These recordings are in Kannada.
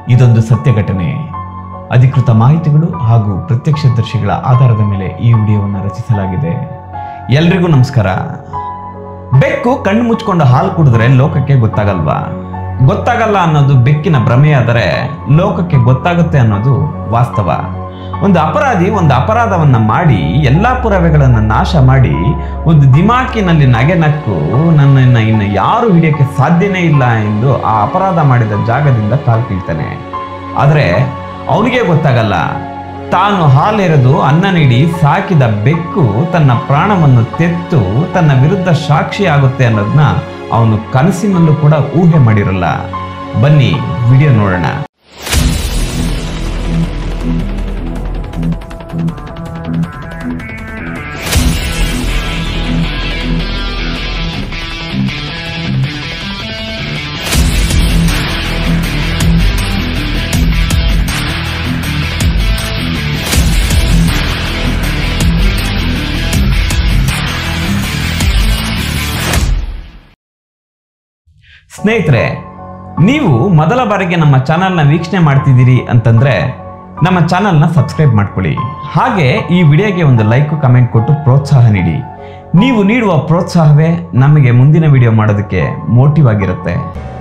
ಇದೊಂದು ಸತ್ಯ ಘಟನೆ ಅಧಿಕೃತ ಮಾಹಿತಿಗಳು ಹಾಗೂ ಪ್ರತ್ಯಕ್ಷದರ್ಶಿಗಳ ಆಧಾರದ ಮೇಲೆ ಈ ವಿಡಿಯೋವನ್ನು ರಚಿಸಲಾಗಿದೆ ಎಲ್ರಿಗೂ ನಮಸ್ಕಾರ ಬೆಕ್ಕು ಕಣ್ಣು ಮುಚ್ಕೊಂಡು ಹಾಲು ಕುಡಿದ್ರೆ ಲೋಕಕ್ಕೆ ಗೊತ್ತಾಗಲ್ವಾ ಗೊತ್ತಾಗಲ್ಲ ಅನ್ನೋದು ಬೆಕ್ಕಿನ ಭ್ರಮೆಯಾದರೆ ಲೋಕಕ್ಕೆ ಗೊತ್ತಾಗುತ್ತೆ ಅನ್ನೋದು ವಾಸ್ತವ ಒಂದು ಅಪರಾಧಿ ಒಂದು ಅಪರಾಧವನ್ನ ಮಾಡಿ ಎಲ್ಲಾ ಪುರಾವೆಗಳನ್ನು ನಾಶ ಮಾಡಿ ಒಂದು ದಿಮಾಕಿನಲ್ಲಿ ನಗೆ ನಕ್ಕು ನನ್ನನ್ನು ಇನ್ನು ಯಾರು ಹಿಡಿಯೋಕ್ಕೆ ಸಾಧ್ಯನೇ ಇಲ್ಲ ಎಂದು ಆ ಅಪರಾಧ ಮಾಡಿದ ಜಾಗದಿಂದ ಕಾಲು ಕೀಳ್ತಾನೆ ಆದರೆ ಅವನಿಗೆ ಗೊತ್ತಾಗಲ್ಲ ತಾನು ಹಾಲೆರೆದು ಅನ್ನ ನೀಡಿ ಸಾಕಿದ ಬೆಕ್ಕು ತನ್ನ ಪ್ರಾಣವನ್ನು ತೆತ್ತು ತನ್ನ ವಿರುದ್ಧ ಸಾಕ್ಷಿ ಆಗುತ್ತೆ ಅನ್ನೋದನ್ನ ಅವನು ಕನಸಿನಲ್ಲೂ ಕೂಡ ಊಹೆ ಮಾಡಿರಲ್ಲ ಬನ್ನಿ ವಿಡಿಯೋ ನೋಡೋಣ ಸ್ನೇಹಿತರೆ ನೀವು ಮೊದಲ ಬಾರಿಗೆ ನಮ್ಮ ಚಾನಲ್ನ ವೀಕ್ಷಣೆ ಮಾಡ್ತಿದ್ದೀರಿ ಅಂತಂದ್ರೆ ನಮ್ಮ ಚಾನಲ್ನ ಸಬ್ಸ್ಕ್ರೈಬ್ ಮಾಡ್ಕೊಳ್ಳಿ ಹಾಗೆ ಈ ವಿಡಿಯೋಗೆ ಒಂದು ಲೈಕ್ ಕಮೆಂಟ್ ಕೊಟ್ಟು ಪ್ರೋತ್ಸಾಹ ನೀಡಿ ನೀವು ನೀಡುವ ಪ್ರೋತ್ಸಾಹವೇ ನಮಗೆ ಮುಂದಿನ ವಿಡಿಯೋ ಮಾಡೋದಕ್ಕೆ ಮೋಟಿವ್ ಆಗಿರುತ್ತೆ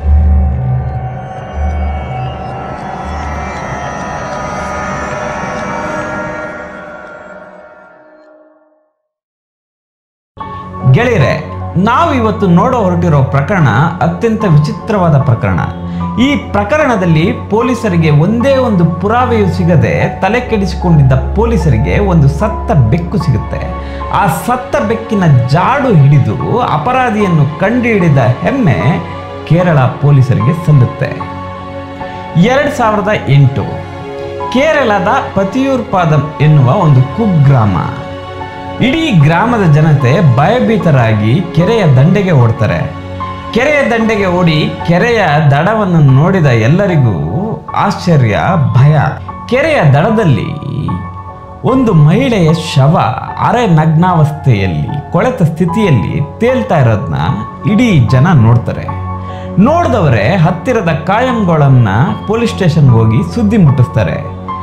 ಗೆಳೆಯರೆ ನಾವು ಇವತ್ತು ನೋಡೋ ಹೊರಟಿರೋ ಪ್ರಕರಣ ಅತ್ಯಂತ ವಿಚಿತ್ರವಾದ ಪ್ರಕರಣ ಈ ಪ್ರಕರಣದಲ್ಲಿ ಪೊಲೀಸರಿಗೆ ಒಂದೇ ಒಂದು ಪುರಾವೆಯೂ ಸಿಗದೆ ತಲೆ ಕೆಡಿಸಿಕೊಂಡಿದ್ದ ಪೊಲೀಸರಿಗೆ ಒಂದು ಸತ್ತ ಬೆಕ್ಕು ಸಿಗುತ್ತೆ ಆ ಸತ್ತ ಬೆಕ್ಕಿನ ಜಾಡು ಹಿಡಿದು ಅಪರಾಧಿಯನ್ನು ಕಂಡುಹಿಡಿದ ಹೆಮ್ಮೆ ಕೇರಳ ಪೊಲೀಸರಿಗೆ ಸಲ್ಲುತ್ತೆ ಎರಡು ಸಾವಿರದ ಎಂಟು ಕೇರಳದ ಪತಿಯೂರ್ಪಾದಂ ಎನ್ನುವ ಒಂದು ಕುಗ್ರಾಮ ಇಡೀ ಗ್ರಾಮದ ಜನತೆ ಭಯಭೀತರಾಗಿ ಕೆರೆಯ ದಂಡೆಗೆ ಓಡ್ತಾರೆ ಕೆರೆಯ ದಂಡೆಗೆ ಓಡಿ ಕೆರೆಯ ದಡವನ್ನು ನೋಡಿದ ಎಲ್ಲರಿಗೂ ಆಶ್ಚರ್ಯ ಭಯ ಕೆರೆಯ ದಡದಲ್ಲಿ ಒಂದು ಮಹಿಳೆಯ ಶವ ಅರೆ ನಗ್ನಾವಸ್ಥೆಯಲ್ಲಿ ಕೊಳೆತ ಸ್ಥಿತಿಯಲ್ಲಿ ತೇಲ್ತಾ ಇರೋದನ್ನ ಇಡೀ ಜನ ನೋಡ್ತಾರೆ ನೋಡಿದವರೇ ಹತ್ತಿರದ ಕಾಯಂಗೊಳಂನ ಪೊಲೀಸ್ ಸ್ಟೇಷನ್ಗೆ ಹೋಗಿ ಸುದ್ದಿ ಮುಟ್ಟಿಸ್ತಾರೆ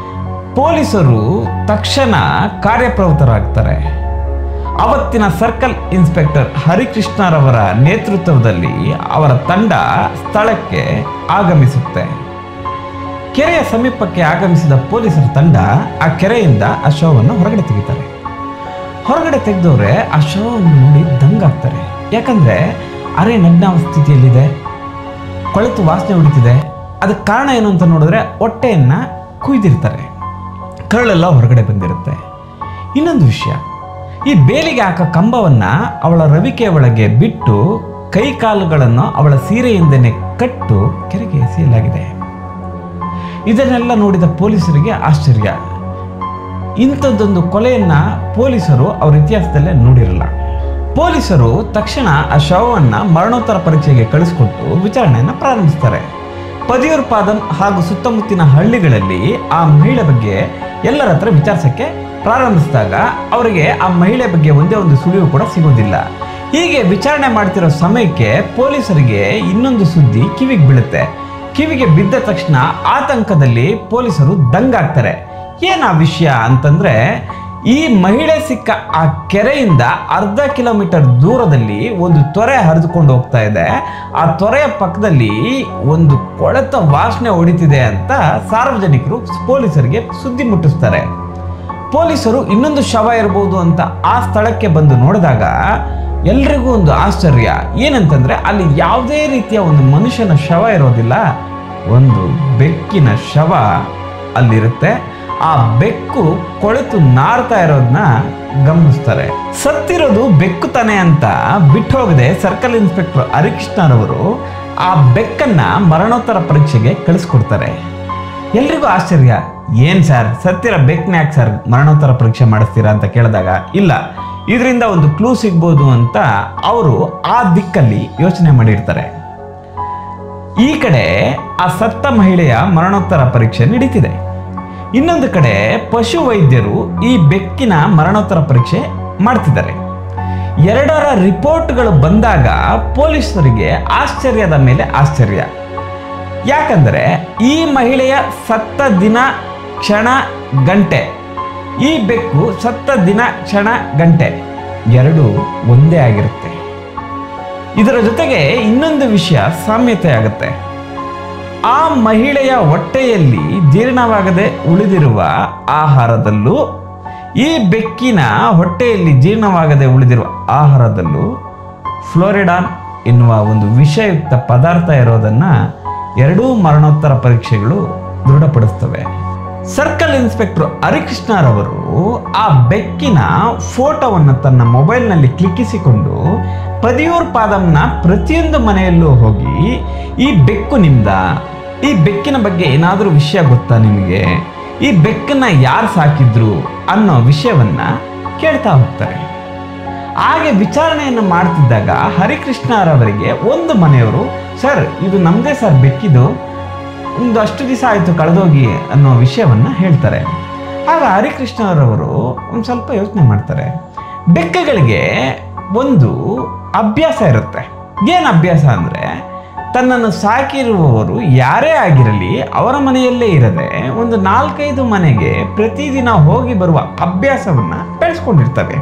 ಪೊಲೀಸರು ತಕ್ಷಣ ಕಾರ್ಯಪ್ರವೃತ್ತರಾಗ್ತಾರೆ ಅವತ್ತಿನ ಸರ್ಕಲ್ ಇನ್ಸ್ಪೆಕ್ಟರ್ ಹರಿಕೃಷ್ಣರವರ ನೇತೃತ್ವದಲ್ಲಿ ಅವರ ತಂಡ ಸ್ಥಳಕ್ಕೆ ಆಗಮಿಸುತ್ತೆ ಕೆರೆಯ ಸಮೀಪಕ್ಕೆ ಆಗಮಿಸಿದ ಪೊಲೀಸರ ತಂಡ ಆ ಕೆರೆಯಿಂದ ಆ ಶವವನ್ನು ಹೊರಗಡೆ ತೆಗಿತಾರೆ ಹೊರಗಡೆ ತೆಗೆದವ್ರೆ ಆ ಶವವನ್ನು ನೋಡಿ ದಂಗಾಗ್ತಾರೆ ಯಾಕಂದ್ರೆ ಅರೆ ನಗ್ನಾವ ಸ್ಥಿತಿಯಲ್ಲಿದೆ ಕೊಳೆತು ವಾಸನೆ ಹೊಡಿತಿದೆ ಅದಕ್ಕೆ ಕಾರಣ ಏನು ಅಂತ ನೋಡಿದ್ರೆ ಹೊಟ್ಟೆಯನ್ನ ಕುಯ್ದಿರ್ತಾರೆ ಕರಳೆಲ್ಲ ಹೊರಗಡೆ ಬಂದಿರುತ್ತೆ ಇನ್ನೊಂದು ವಿಷಯ ಈ ಬೇಲಿಗೆ ಹಾಕೋ ಕಂಬವನ್ನ ಅವಳ ರವಿಕೆಯ ಒಳಗೆ ಬಿಟ್ಟು ಕೈ ಕಾಲುಗಳನ್ನು ಅವಳ ಸೀರೆಯಿಂದನೇ ಕಟ್ಟು ಕೆರೆಗೆ ಎಸೆಯಲಾಗಿದೆ ಇದನ್ನೆಲ್ಲ ನೋಡಿದ ಪೊಲೀಸರಿಗೆ ಆಶ್ಚರ್ಯ ಇಂಥದ್ದೊಂದು ಕೊಲೆಯನ್ನ ಪೊಲೀಸರು ಅವ್ರ ಇತಿಹಾಸದಲ್ಲೇ ನೋಡಿರಲ್ಲ ಪೊಲೀಸರು ತಕ್ಷಣ ಆ ಶವವನ್ನ ಮರಣೋತ್ತರ ಪರೀಕ್ಷೆಗೆ ಕಳಿಸ್ಕೊಟ್ಟು ವಿಚಾರಣೆಯನ್ನು ಪ್ರಾರಂಭಿಸ್ತಾರೆ ಪದಿಯೂರ್ಪಾದಂ ಹಾಗೂ ಸುತ್ತಮುತ್ತಿನ ಹಳ್ಳಿಗಳಲ್ಲಿ ಆ ಮಹಿಳೆ ಬಗ್ಗೆ ಎಲ್ಲರ ಹತ್ರ ವಿಚಾರಿಸಕ್ಕೆ ಪ್ರಾರಂಭಿಸಿದಾಗ ಅವರಿಗೆ ಆ ಮಹಿಳೆ ಬಗ್ಗೆ ಒಂದೇ ಒಂದು ಸುಳಿವು ಕೂಡ ಸಿಗೋದಿಲ್ಲ ಹೀಗೆ ವಿಚಾರಣೆ ಮಾಡ್ತಿರೋ ಸಮಯಕ್ಕೆ ಪೊಲೀಸರಿಗೆ ಇನ್ನೊಂದು ಸುದ್ದಿ ಕಿವಿಗೆ ಬೀಳುತ್ತೆ ಕಿವಿಗೆ ಬಿದ್ದ ತಕ್ಷಣ ಆತಂಕದಲ್ಲಿ ಪೊಲೀಸರು ದಂಗಾಗ್ತಾರೆ ಏನ್ ಆ ವಿಷಯ ಅಂತಂದ್ರೆ ಈ ಮಹಿಳೆ ಸಿಕ್ಕ ಆ ಕೆರೆಯಿಂದ ಅರ್ಧ ಕಿಲೋಮೀಟರ್ ದೂರದಲ್ಲಿ ಒಂದು ತೊರೆ ಹರಿದುಕೊಂಡು ಹೋಗ್ತಾ ಇದೆ ಆ ತೊರೆಯ ಪಕ್ಕದಲ್ಲಿ ಒಂದು ಕೊಳೆತ ವಾಸನೆ ಹೊಡಿತಿದೆ ಅಂತ ಸಾರ್ವಜನಿಕರು ಪೊಲೀಸರಿಗೆ ಸುದ್ದಿ ಮುಟ್ಟಿಸ್ತಾರೆ ಪೊಲೀಸರು ಇನ್ನೊಂದು ಶವ ಇರಬಹುದು ಅಂತ ಆ ಸ್ಥಳಕ್ಕೆ ಬಂದು ನೋಡಿದಾಗ ಎಲ್ರಿಗೂ ಒಂದು ಆಶ್ಚರ್ಯ ಏನಂತಂದ್ರೆ ಅಲ್ಲಿ ಯಾವುದೇ ರೀತಿಯ ಒಂದು ಮನುಷ್ಯನ ಶವ ಇರೋದಿಲ್ಲ ಒಂದು ಬೆಕ್ಕಿನ ಶವ ಅಲ್ಲಿರುತ್ತೆ ಆ ಬೆಕ್ಕು ಕೊಳೆತು ನಾರ್ತಾ ಇರೋದನ್ನ ಗಮನಿಸ್ತಾರೆ ಸತ್ತಿರೋದು ಬೆಕ್ಕು ತಾನೆ ಅಂತ ಬಿಟ್ಟು ಹೋಗದೆ ಸರ್ಕಲ್ ಇನ್ಸ್ಪೆಕ್ಟರ್ ಹರಿಕೃಷ್ಣರವರು ಆ ಬೆಕ್ಕನ್ನ ಮರಣೋತ್ತರ ಪರೀಕ್ಷೆಗೆ ಕಳಿಸ್ಕೊಡ್ತಾರೆ ಎಲ್ರಿಗೂ ಆಶ್ಚರ್ಯ ಏನ್ ಸರ್ ಸತ್ತಿರ ಬೆಕ್ನ ಯಾಕೆ ಸರ್ ಮರಣೋತ್ತರ ಪರೀಕ್ಷೆ ಮಾಡಿಸ್ತೀರಾ ಅಂತ ಕೇಳಿದಾಗ ಇಲ್ಲ ಇದರಿಂದ ಒಂದು ಕ್ಲೂ ಸಿಗ್ಬೋದು ಅಂತ ಅವರು ಆ ದಿಕ್ಕಲ್ಲಿ ಯೋಚನೆ ಮಾಡಿರ್ತಾರೆ ಈ ಕಡೆ ಆ ಸತ್ತ ಮಹಿಳೆಯ ಮರಣೋತ್ತರ ಪರೀಕ್ಷೆ ನಡೀತಿದೆ ಇನ್ನೊಂದು ಕಡೆ ಪಶು ವೈದ್ಯರು ಈ ಬೆಕ್ಕಿನ ಮರಣೋತ್ತರ ಪರೀಕ್ಷೆ ಮಾಡ್ತಿದ್ದಾರೆ ಎರಡರ ರಿಪೋರ್ಟ್ಗಳು ಬಂದಾಗ ಪೊಲೀಸರಿಗೆ ಆಶ್ಚರ್ಯದ ಮೇಲೆ ಆಶ್ಚರ್ಯ ಯಾಕಂದರೆ ಈ ಮಹಿಳೆಯ ಸತ್ತ ದಿನ ಕ್ಷಣ ಗಂಟೆ ಈ ಬೆಕ್ಕು ಸತ್ತ ದಿನ ಕ್ಷಣ ಗಂಟೆ ಎರಡು ಒಂದೇ ಆಗಿರುತ್ತೆ ಇದರ ಜೊತೆಗೆ ಇನ್ನೊಂದು ವಿಷಯ ಸಾಮ್ಯತೆ ಆಗುತ್ತೆ ಆ ಮಹಿಳೆಯ ಹೊಟ್ಟೆಯಲ್ಲಿ ಜೀರ್ಣವಾಗದೆ ಉಳಿದಿರುವ ಆಹಾರದಲ್ಲೂ ಈ ಬೆಕ್ಕಿನ ಹೊಟ್ಟೆಯಲ್ಲಿ ಜೀರ್ಣವಾಗದೆ ಉಳಿದಿರುವ ಆಹಾರದಲ್ಲೂ ಫ್ಲೋರಿಡಾನ್ ಎನ್ನುವ ಒಂದು ವಿಷಯುಕ್ತ ಪದಾರ್ಥ ಇರೋದನ್ನ ಎರಡೂ ಮರಣೋತ್ತರ ಪರೀಕ್ಷೆಗಳು ದೃಢಪಡಿಸ್ತವೆ ಸರ್ಕಲ್ ಇನ್ಸ್ಪೆಕ್ಟರ್ ಹರಿಕೃಷ್ಣರವರು ಆ ಬೆಕ್ಕಿನ ಫೋಟೋವನ್ನು ತನ್ನ ಮೊಬೈಲ್ನಲ್ಲಿ ಕ್ಲಿಕ್ಕಿಸಿಕೊಂಡು ಪದಿಯೂರ್ ಪಾದಂನ ಪ್ರತಿಯೊಂದು ಮನೆಯಲ್ಲೂ ಹೋಗಿ ಈ ಬೆಕ್ಕು ನಿಮ್ದ ಈ ಬೆಕ್ಕಿನ ಬಗ್ಗೆ ಏನಾದರೂ ವಿಷಯ ಗೊತ್ತಾ ನಿಮಗೆ ಈ ಬೆಕ್ಕನ್ನ ಯಾರು ಸಾಕಿದ್ರು ಅನ್ನೋ ವಿಷಯವನ್ನ ಕೇಳ್ತಾ ಹೋಗ್ತಾರೆ ಹಾಗೆ ವಿಚಾರಣೆಯನ್ನು ಮಾಡ್ತಿದ್ದಾಗ ಹರಿಕೃಷ್ಣರವರಿಗೆ ಒಂದು ಮನೆಯವರು ಸರ್ ಇದು ನಮ್ಮದೇ ಸರ್ ಬೆಕ್ಕಿದು ಒಂದು ಅಷ್ಟು ದಿವಸ ಆಯಿತು ಕಳೆದೋಗಿ ಅನ್ನೋ ವಿಷಯವನ್ನ ಹೇಳ್ತಾರೆ ಆಗ ಹರಿಕೃಷ್ಣರವರು ಒಂದು ಸ್ವಲ್ಪ ಯೋಚನೆ ಮಾಡ್ತಾರೆ ಬೆಕ್ಕಗಳಿಗೆ ಒಂದು ಅಭ್ಯಾಸ ಇರುತ್ತೆ ಏನು ಅಭ್ಯಾಸ ಅಂದರೆ ತನ್ನನ್ನು ಸಾಕಿರುವವರು ಯಾರೇ ಆಗಿರಲಿ ಅವರ ಮನೆಯಲ್ಲೇ ಇರದೆ ಒಂದು ನಾಲ್ಕೈದು ಮನೆಗೆ ಪ್ರತಿದಿನ ಹೋಗಿ ಬರುವ ಅಭ್ಯಾಸವನ್ನ ಬೆಳೆಸ್ಕೊಂಡಿರ್ತವೆ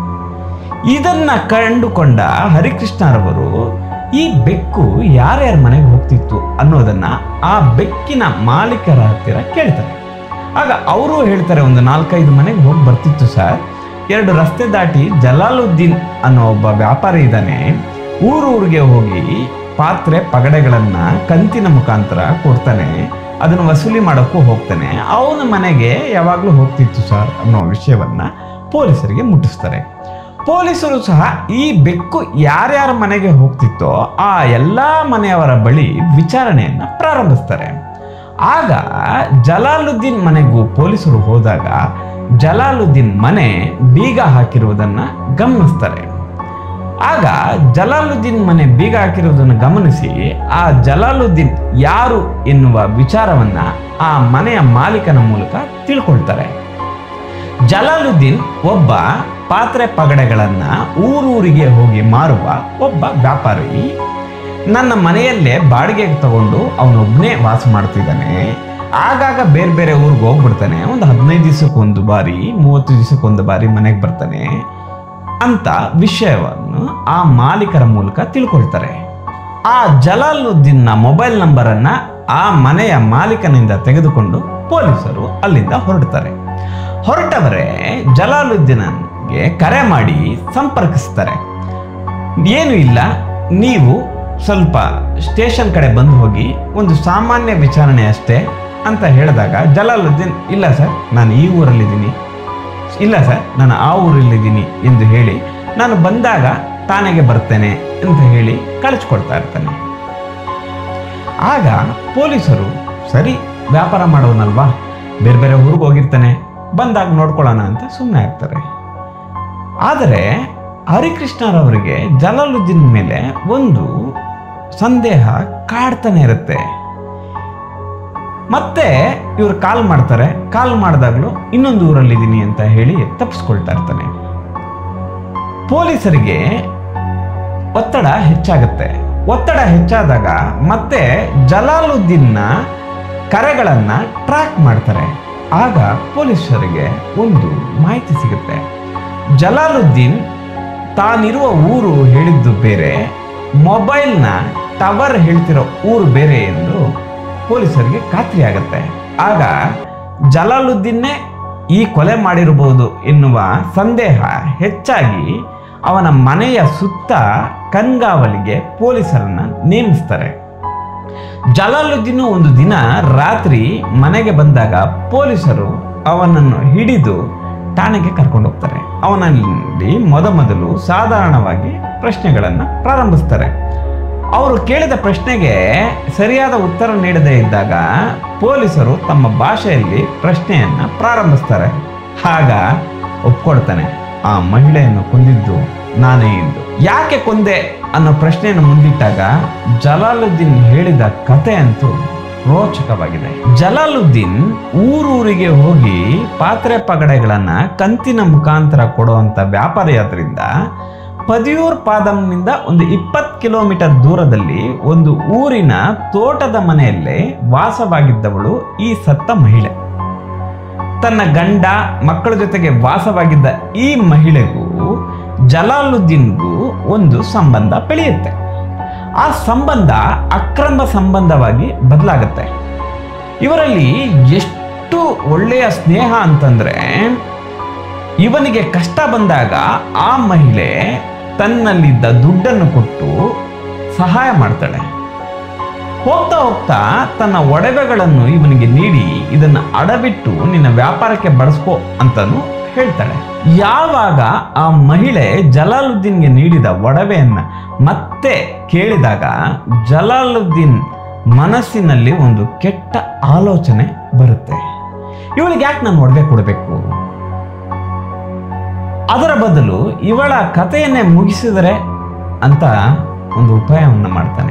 ಇದನ್ನ ಕಂಡುಕೊಂಡ ಹರಿಕೃಷ್ಣರವರು ಈ ಬೆಕ್ಕು ಯಾರ್ಯಾರ ಮನೆಗೆ ಹೋಗ್ತಿತ್ತು ಅನ್ನೋದನ್ನ ಆ ಬೆಕ್ಕಿನ ಮಾಲೀಕರ ಹತ್ತಿರ ಕೇಳ್ತಾರೆ ಆಗ ಅವರು ಹೇಳ್ತಾರೆ ಒಂದು ನಾಲ್ಕೈದು ಮನೆಗೆ ಹೋಗಿ ಬರ್ತಿತ್ತು ಸರ್ ಎರಡು ರಸ್ತೆ ದಾಟಿ ಜಲಾಲುದ್ದೀನ್ ಅನ್ನೋ ಒಬ್ಬ ವ್ಯಾಪಾರಿ ಇದ್ದಾನೆ ಊರೂರಿಗೆ ಹೋಗಿ ಪಾತ್ರೆ ಪಗಡೆಗಳನ್ನ ಕಂತಿನ ಮುಖಾಂತರ ಕೊಡ್ತಾನೆ ಅದನ್ನು ವಸೂಲಿ ಮಾಡೋಕ್ಕೂ ಹೋಗ್ತಾನೆ ಅವನ ಮನೆಗೆ ಯಾವಾಗಲೂ ಹೋಗ್ತಿತ್ತು ಸರ್ ಅನ್ನೋ ವಿಷಯವನ್ನ ಪೊಲೀಸರಿಗೆ ಮುಟ್ಟಿಸ್ತಾರೆ ಪೊಲೀಸರು ಸಹ ಈ ಬೆಕ್ಕು ಯಾರ್ಯಾರ ಮನೆಗೆ ಹೋಗ್ತಿತ್ತೋ ಆ ಎಲ್ಲ ಮನೆಯವರ ಬಳಿ ವಿಚಾರಣೆಯನ್ನ ಪ್ರಾರಂಭಿಸ್ತಾರೆ ಆಗ ಜಲಾಲುದ್ದೀನ್ ಮನೆಗೂ ಪೊಲೀಸರು ಹೋದಾಗ ಜಲಾಲುದ್ದೀನ್ ಮನೆ ಬೀಗ ಹಾಕಿರುವುದನ್ನ ಗಮನಿಸ್ತಾರೆ ಆಗ ಜಲಾಲುದ್ದೀನ್ ಮನೆ ಬೀಗ ಹಾಕಿರುವುದನ್ನು ಗಮನಿಸಿ ಆ ಜಲಾಲುದ್ದೀನ್ ಯಾರು ಎನ್ನುವ ವಿಚಾರವನ್ನ ಆ ಮನೆಯ ಮಾಲೀಕನ ಮೂಲಕ ತಿಳ್ಕೊಳ್ತಾರೆ ಜಲಾಲುದ್ದೀನ್ ಒಬ್ಬ ಪಾತ್ರೆ ಪಗಡೆಗಳನ್ನ ಊರೂರಿಗೆ ಹೋಗಿ ಮಾರುವ ಒಬ್ಬ ವ್ಯಾಪಾರಿ ನನ್ನ ಮನೆಯಲ್ಲೇ ಬಾಡಿಗೆಗೆ ತಗೊಂಡು ಅವನೊಬ್ಬನೇ ವಾಸ ಮಾಡ್ತಿದ್ದಾನೆ ಆಗಾಗ ಬೇರೆ ಬೇರೆ ಊರಿಗೆ ಹೋಗ್ಬಿಡ್ತಾನೆ ಒಂದು ಹದಿನೈದು ದಿವಸಕ್ಕೊಂದು ಬಾರಿ ಮೂವತ್ತು ದಿವಸಕ್ಕೊಂದು ಬಾರಿ ಮನೆಗೆ ಬರ್ತಾನೆ ಅಂತ ವಿಷಯವನ್ನು ಆ ಮಾಲೀಕರ ಮೂಲಕ ತಿಳ್ಕೊಳ್ತಾರೆ ಆ ಜಲಾಲುದ್ದೀನ್ನ ಮೊಬೈಲ್ ನಂಬರನ್ನ ಆ ಮನೆಯ ಮಾಲೀಕನಿಂದ ತೆಗೆದುಕೊಂಡು ಪೊಲೀಸರು ಅಲ್ಲಿಂದ ಹೊರಡ್ತಾರೆ ಹೊರಟವರೇ ಜಲಾಲುದ್ದೀನನ್ಗೆ ಕರೆ ಮಾಡಿ ಸಂಪರ್ಕಿಸ್ತಾರೆ ಏನು ಇಲ್ಲ ನೀವು ಸ್ವಲ್ಪ ಸ್ಟೇಷನ್ ಕಡೆ ಬಂದು ಹೋಗಿ ಒಂದು ಸಾಮಾನ್ಯ ವಿಚಾರಣೆ ಅಷ್ಟೇ ಅಂತ ಹೇಳಿದಾಗ ಜಲಾಲುದ್ದೀನ್ ಇಲ್ಲ ಸರ್ ನಾನು ಈ ಊರಲ್ಲಿದ್ದೀನಿ ಇಲ್ಲ ಸರ್ ನಾನು ಆ ಊರಲ್ಲಿದ್ದೀನಿ ಎಂದು ಹೇಳಿ ನಾನು ಬಂದಾಗ ಠಾಣೆಗೆ ಬರ್ತೇನೆ ಅಂತ ಹೇಳಿ ಕಳಿಸ್ಕೊಡ್ತಾ ಇರ್ತಾನೆ ಆಗ ಪೊಲೀಸರು ಸರಿ ವ್ಯಾಪಾರ ಮಾಡೋನಲ್ವಾ ಬೇರೆ ಬೇರೆ ಊರಿಗೆ ಹೋಗಿರ್ತಾನೆ ಬಂದಾಗ ನೋಡ್ಕೊಳ್ಳೋಣ ಅಂತ ಸುಮ್ಮನೆ ಆಗ್ತಾರೆ ಆದರೆ ಹರಿಕೃಷ್ಣರವರಿಗೆ ಜಲಾಲುದ್ದೀನ್ ಮೇಲೆ ಒಂದು ಸಂದೇಹ ಕಾಡ್ತಾನೆ ಇರುತ್ತೆ ಮತ್ತೆ ಇವ್ರು ಕಾಲ್ ಮಾಡ್ತಾರೆ ಕಾಲ್ ಮಾಡಿದಾಗಲೂ ಇನ್ನೊಂದು ಊರಲ್ಲಿದ್ದೀನಿ ಅಂತ ಹೇಳಿ ತಪ್ಪಿಸ್ಕೊಳ್ತಾ ಇರ್ತಾನೆ ಪೊಲೀಸರಿಗೆ ಒತ್ತಡ ಹೆಚ್ಚಾಗುತ್ತೆ ಒತ್ತಡ ಹೆಚ್ಚಾದಾಗ ಮತ್ತೆ ಜಲಾಲುದ್ದೀನ್ನ ಕರೆಗಳನ್ನ ಟ್ರ್ಯಾಕ್ ಮಾಡ್ತಾರೆ ಆಗ ಪೊಲೀಸರಿಗೆ ಒಂದು ಮಾಹಿತಿ ಸಿಗುತ್ತೆ ಜಲಾಲುದ್ದೀನ್ ತಾನಿರುವ ಊರು ಹೇಳಿದ್ದು ಬೇರೆ ಮೊಬೈಲ್ನ ಟವರ್ ಹೇಳ್ತಿರೋ ಊರು ಬೇರೆ ಎಂದು ಪೊಲೀಸರಿಗೆ ಖಾತ್ರಿ ಆಗುತ್ತೆ ಆಗ ಜಲಾಲುದ್ದೀನ್ನೇ ಈ ಕೊಲೆ ಮಾಡಿರಬಹುದು ಎನ್ನುವ ಸಂದೇಹ ಹೆಚ್ಚಾಗಿ ಅವನ ಮನೆಯ ಸುತ್ತ ಕಣ್ಗಾವಲಿಗೆ ಪೊಲೀಸರನ್ನ ನೇಮಿಸ್ತಾರೆ ಜಲಾಲುದ್ದೀನ್ ಒಂದು ದಿನ ರಾತ್ರಿ ಮನೆಗೆ ಬಂದಾಗ ಪೊಲೀಸರು ಅವನನ್ನು ಹಿಡಿದು ಠಾಣೆಗೆ ಕರ್ಕೊಂಡು ಹೋಗ್ತಾರೆ ಅವನಲ್ಲಿ ಮೊದಮೊದಲು ಸಾಧಾರಣವಾಗಿ ಪ್ರಶ್ನೆಗಳನ್ನು ಪ್ರಾರಂಭಿಸ್ತಾರೆ ಅವರು ಕೇಳಿದ ಪ್ರಶ್ನೆಗೆ ಸರಿಯಾದ ಉತ್ತರ ನೀಡದೇ ಇದ್ದಾಗ ಪೊಲೀಸರು ತಮ್ಮ ಭಾಷೆಯಲ್ಲಿ ಪ್ರಶ್ನೆಯನ್ನ ಪ್ರಾರಂಭಿಸ್ತಾರೆ ಆಗ ಒಪ್ಕೊಳ್ತಾನೆ ಆ ಮಹಿಳೆಯನ್ನು ಕೊಂದಿದ್ದು ನಾನೇ ಎಂದು ಯಾಕೆ ಕೊಂದೆ ಅನ್ನೋ ಪ್ರಶ್ನೆಯನ್ನು ಮುಂದಿಟ್ಟಾಗ ಜಲಾಲುದ್ದೀನ್ ಹೇಳಿದ ಕತೆ ಅಂತೂ ರೋಚಕವಾಗಿದೆ ಜಲಾಲುದ್ದೀನ್ ಊರೂರಿಗೆ ಹೋಗಿ ಪಾತ್ರೆ ಪಗಡೆಗಳನ್ನ ಕಂತಿನ ಮುಖಾಂತರ ಕೊಡುವಂತ ವ್ಯಾಪಾರಿ ಆದ್ರಿಂದ ಪದಿಯೂರ್ ಪಾದಂನಿಂದ ಒಂದು ಇಪ್ಪತ್ತು ಕಿಲೋಮೀಟರ್ ದೂರದಲ್ಲಿ ಒಂದು ಊರಿನ ತೋಟದ ಮನೆಯಲ್ಲೇ ವಾಸವಾಗಿದ್ದವಳು ಈ ಸತ್ತ ಮಹಿಳೆ ತನ್ನ ಗಂಡ ಮಕ್ಕಳ ಜೊತೆಗೆ ವಾಸವಾಗಿದ್ದ ಈ ಮಹಿಳೆಗೂ ಜಲಾಲುದ್ದೀನ್ಗೂ ಒಂದು ಸಂಬಂಧ ಬೆಳೆಯುತ್ತೆ ಆ ಸಂಬಂಧ ಅಕ್ರಮ ಸಂಬಂಧವಾಗಿ ಬದಲಾಗುತ್ತೆ ಇವರಲ್ಲಿ ಎಷ್ಟು ಒಳ್ಳೆಯ ಸ್ನೇಹ ಅಂತಂದ್ರೆ ಇವನಿಗೆ ಕಷ್ಟ ಬಂದಾಗ ಆ ಮಹಿಳೆ ತನ್ನಲ್ಲಿದ್ದ ದುಡ್ಡನ್ನು ಕೊಟ್ಟು ಸಹಾಯ ಮಾಡ್ತಾಳೆ ಹೋಗ್ತಾ ಹೋಗ್ತಾ ತನ್ನ ಒಡವೆಗಳನ್ನು ಇವನಿಗೆ ನೀಡಿ ಇದನ್ನು ಅಡಬಿಟ್ಟು ನಿನ್ನ ವ್ಯಾಪಾರಕ್ಕೆ ಬಳಸ್ಕೋ ಅಂತಾನು ಹೇಳ್ತಾಳೆ ಯಾವಾಗ ಆ ಮಹಿಳೆ ಜಲಾಲುದ್ದೀನ್ಗೆ ನೀಡಿದ ಒಡವೆಯನ್ನ ಮತ್ತೆ ಕೇಳಿದಾಗ ಜಲಾಲುದ್ದೀನ್ ಮನಸ್ಸಿನಲ್ಲಿ ಒಂದು ಕೆಟ್ಟ ಆಲೋಚನೆ ಬರುತ್ತೆ ಇವಳಿಗೆ ಯಾಕೆ ನಾನು ಒಡವೆ ಕೊಡಬೇಕು ಅದರ ಬದಲು ಇವಳ ಕಥೆಯನ್ನೇ ಮುಗಿಸಿದರೆ ಅಂತ ಒಂದು ಉಪಾಯವನ್ನು ಮಾಡ್ತಾನೆ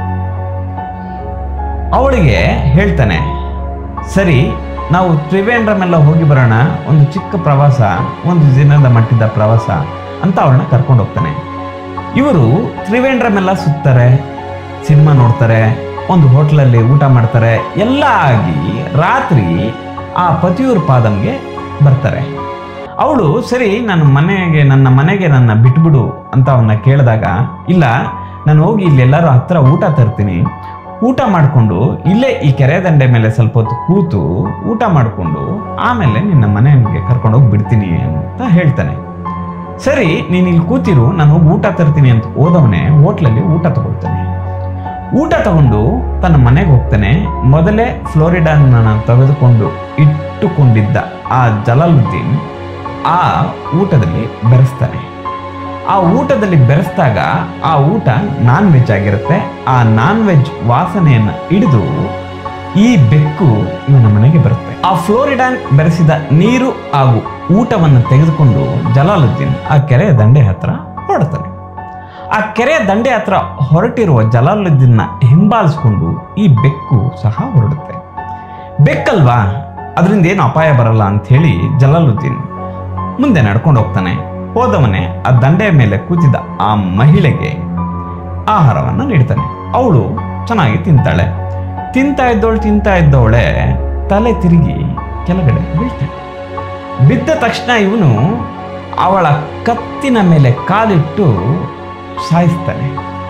ಅವಳಿಗೆ ಹೇಳ್ತಾನೆ ಸರಿ ನಾವು ತ್ರಿವೇಂದ್ರಮೆಲ್ಲ ಹೋಗಿ ಬರೋಣ ಒಂದು ಚಿಕ್ಕ ಪ್ರವಾಸ ಒಂದು ದಿನದ ಮಟ್ಟಿದ ಪ್ರವಾಸ ಅಂತ ಅವಳನ್ನ ಕರ್ಕೊಂಡು ಹೋಗ್ತಾನೆ ಇವರು ತ್ರಿವೇಂದ್ರಮೆಲ್ಲ ಸುತ್ತಾರೆ ಸಿನಿಮಾ ನೋಡ್ತಾರೆ ಒಂದು ಹೋಟ್ಲಲ್ಲಿ ಊಟ ಮಾಡ್ತಾರೆ ಎಲ್ಲ ಆಗಿ ರಾತ್ರಿ ಆ ಪತಿಯೂರ್ ಪಾದಂಗೆ ಬರ್ತಾರೆ ಅವಳು ಸರಿ ನನ್ನ ಮನೆಗೆ ನನ್ನ ಮನೆಗೆ ನನ್ನ ಬಿಟ್ಬಿಡು ಅಂತ ಅವನ್ನ ಕೇಳಿದಾಗ ಇಲ್ಲ ನಾನು ಹೋಗಿ ಇಲ್ಲಿ ಎಲ್ಲರೂ ಹತ್ರ ಊಟ ತರ್ತೀನಿ ಊಟ ಮಾಡಿಕೊಂಡು ಇಲ್ಲೇ ಈ ಕೆರೆ ದಂಡೆ ಮೇಲೆ ಸ್ವಲ್ಪ ಹೊತ್ತು ಕೂತು ಊಟ ಮಾಡಿಕೊಂಡು ಆಮೇಲೆ ನಿನ್ನ ಮನೆಗೆ ಕರ್ಕೊಂಡೋಗಿ ಬಿಡ್ತೀನಿ ಅಂತ ಹೇಳ್ತಾನೆ ಸರಿ ನೀನು ಇಲ್ಲಿ ಕೂತಿರು ನಾನು ಹೋಗಿ ಊಟ ತರ್ತೀನಿ ಅಂತ ಹೋದವನೇ ಹೋಟ್ಲಲ್ಲಿ ಊಟ ತಗೊಳ್ತಾನೆ ಊಟ ತಗೊಂಡು ತನ್ನ ಮನೆಗೆ ಹೋಗ್ತಾನೆ ಮೊದಲೇ ಫ್ಲೋರಿಡಾನ ತೆಗೆದುಕೊಂಡು ಇಟ್ಟುಕೊಂಡಿದ್ದ ಆ ಜಲಾಲುದ್ದೀನ್ ಆ ಊಟದಲ್ಲಿ ಬೆರೆಸ್ತಾನೆ ಆ ಊಟದಲ್ಲಿ ಬೆರೆಸಿದಾಗ ಆ ಊಟ ನಾನ್ ವೆಜ್ ಆಗಿರುತ್ತೆ ಆ ನಾನ್ ವೆಜ್ ವಾಸನೆಯನ್ನು ಹಿಡಿದು ಈ ಬೆಕ್ಕು ಇವನ ಮನೆಗೆ ಬರುತ್ತೆ ಆ ಫ್ಲೋರಿಡಾನ್ ಬೆರೆಸಿದ ನೀರು ಹಾಗೂ ಊಟವನ್ನು ತೆಗೆದುಕೊಂಡು ಜಲಾಲುದ್ದೀನ್ ಆ ಕೆರೆಯ ದಂಡೆ ಹತ್ರ ಹೊರಡ್ತಾನೆ ಆ ಕೆರೆಯ ದಂಡೆ ಹತ್ರ ಹೊರಟಿರುವ ಜಲಾಲುದ್ದೀನ್ನ ಹಿಂಬಾಲಿಸ್ಕೊಂಡು ಈ ಬೆಕ್ಕು ಸಹ ಹೊರಡುತ್ತೆ ಬೆಕ್ಕಲ್ವಾ ಅದರಿಂದ ಏನು ಅಪಾಯ ಬರಲ್ಲ ಅಂತ ಹೇಳಿ ಜಲಾಲುದ್ದೀನ್ ಮುಂದೆ ನಡ್ಕೊಂಡು ಹೋಗ್ತಾನೆ ಹೋದವನೇ ಆ ದಂಡೆಯ ಮೇಲೆ ಕೂತಿದ್ದ ಆ ಮಹಿಳೆಗೆ ಆಹಾರವನ್ನು ನೀಡ್ತಾನೆ ಅವಳು ಚೆನ್ನಾಗಿ ತಿಂತಾಳೆ ತಿಂತಾ ಇದ್ದವಳು ತಿಂತಾ ಇದ್ದವಳೆ ತಲೆ ತಿರುಗಿ ಕೆಳಗಡೆ ಬೀಳ್ತಾಳೆ ಬಿದ್ದ ತಕ್ಷಣ ಇವನು ಅವಳ ಕತ್ತಿನ ಮೇಲೆ ಕಾಲಿಟ್ಟು ಸಾಯಿಸ್ತಾನೆ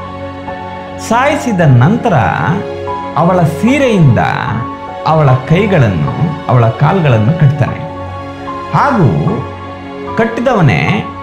ಸಾಯಿಸಿದ ನಂತರ ಅವಳ ಸೀರೆಯಿಂದ ಅವಳ ಕೈಗಳನ್ನು ಅವಳ ಕಾಲುಗಳನ್ನು ಕಟ್ತಾನೆ ಹಾಗೂ ಕಟ್ಟಿದವನೇ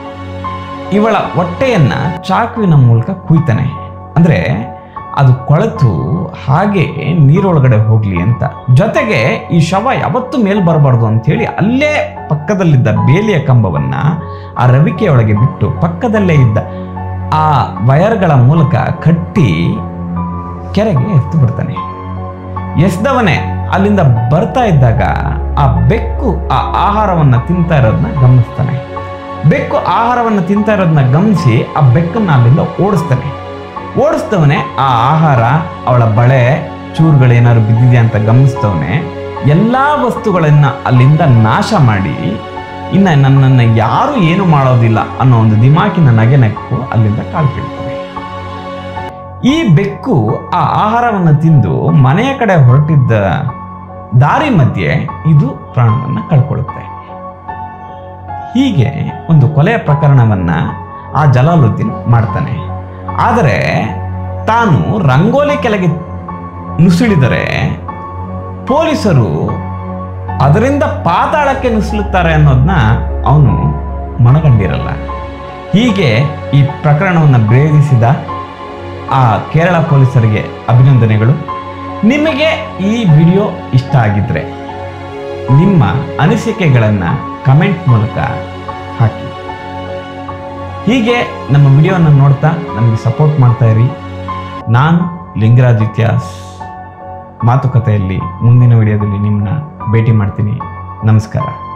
ಇವಳ ಹೊಟ್ಟೆಯನ್ನ ಚಾಕುವಿನ ಮೂಲಕ ಕುಯ್ತಾನೆ ಅಂದ್ರೆ ಅದು ಕೊಳೆತು ಹಾಗೆ ನೀರೊಳಗಡೆ ಹೋಗ್ಲಿ ಅಂತ ಜೊತೆಗೆ ಈ ಶವ ಯಾವತ್ತೂ ಮೇಲ್ ಬರಬಾರ್ದು ಅಂತೇಳಿ ಅಲ್ಲೇ ಪಕ್ಕದಲ್ಲಿದ್ದ ಬೇಲಿಯ ಕಂಬವನ್ನ ಆ ರವಿಕೆಯೊಳಗೆ ಬಿಟ್ಟು ಪಕ್ಕದಲ್ಲೇ ಇದ್ದ ಆ ವಯರ್ಗಳ ಮೂಲಕ ಕಟ್ಟಿ ಕೆರೆಗೆ ಎತ್ತು ಬಿಡ್ತಾನೆ ಎಸ್ದವನೇ ಅಲ್ಲಿಂದ ಬರ್ತಾ ಇದ್ದಾಗ ಆ ಬೆಕ್ಕು ಆ ಆಹಾರವನ್ನ ತಿಂತಾ ಇರೋದನ್ನ ಗಮನಿಸ್ತಾನೆ ಬೆಕ್ಕು ಆಹಾರವನ್ನು ತಿಂತಾ ಇರೋದನ್ನ ಗಮನಿಸಿ ಆ ಬೆಕ್ಕನ್ನ ಅಲ್ಲಿಂದ ಓಡಿಸ್ತಾನೆ ಓಡಿಸ್ದವನೇ ಆ ಆಹಾರ ಅವಳ ಬಳೆ ಚೂರುಗಳೇನಾದ್ರು ಬಿದ್ದಿದೆ ಅಂತ ಗಮನಿಸ್ತವನೆ ಎಲ್ಲಾ ವಸ್ತುಗಳನ್ನ ಅಲ್ಲಿಂದ ನಾಶ ಮಾಡಿ ಇನ್ನ ನನ್ನನ್ನು ಯಾರು ಏನು ಮಾಡೋದಿಲ್ಲ ಅನ್ನೋ ಒಂದು ದಿಮಾಕಿನ ನಗೆ ನಕ್ಕು ಅಲ್ಲಿಂದ ಕಾಲು ಕೀಳ್ತಾನೆ ಈ ಬೆಕ್ಕು ಆ ಆಹಾರವನ್ನು ತಿಂದು ಮನೆಯ ಕಡೆ ಹೊರಟಿದ್ದ ದಾರಿ ಮಧ್ಯೆ ಇದು ಪ್ರಾಣವನ್ನು ಕಳ್ಕೊಳ್ಳುತ್ತೆ ಹೀಗೆ ಒಂದು ಕೊಲೆಯ ಪ್ರಕರಣವನ್ನ ಆ ಜಲಾಲುದ್ದೀನ್ ಮಾಡ್ತಾನೆ ಆದರೆ ತಾನು ರಂಗೋಲಿ ಕೆಳಗೆ ನುಸುಳಿದರೆ ಪೊಲೀಸರು ಅದರಿಂದ ಪಾತಾಳಕ್ಕೆ ನುಸುಳುತ್ತಾರೆ ಅನ್ನೋದನ್ನ ಅವನು ಮನಗಂಡಿರಲ್ಲ ಹೀಗೆ ಈ ಪ್ರಕರಣವನ್ನು ಭೇದಿಸಿದ ಆ ಕೇರಳ ಪೊಲೀಸರಿಗೆ ಅಭಿನಂದನೆಗಳು ನಿಮಗೆ ಈ ವಿಡಿಯೋ ಇಷ್ಟ ಆಗಿದ್ರೆ ನಿಮ್ಮ ಅನಿಸಿಕೆಗಳನ್ನು ಕಮೆಂಟ್ ಮೂಲಕ ಹಾಕಿ ಹೀಗೆ ನಮ್ಮ ವಿಡಿಯೋವನ್ನು ನೋಡ್ತಾ ನಮಗೆ ಸಪೋರ್ಟ್ ಮಾಡ್ತಾ ಇರಿ ನಾನು ಲಿಂಗರಾಜ್ ಇತಿಹಾಸ್ ಮಾತುಕತೆಯಲ್ಲಿ ಮುಂದಿನ ವಿಡಿಯೋದಲ್ಲಿ ನಿಮ್ಮನ್ನ ಭೇಟಿ ಮಾಡ್ತೀನಿ ನಮಸ್ಕಾರ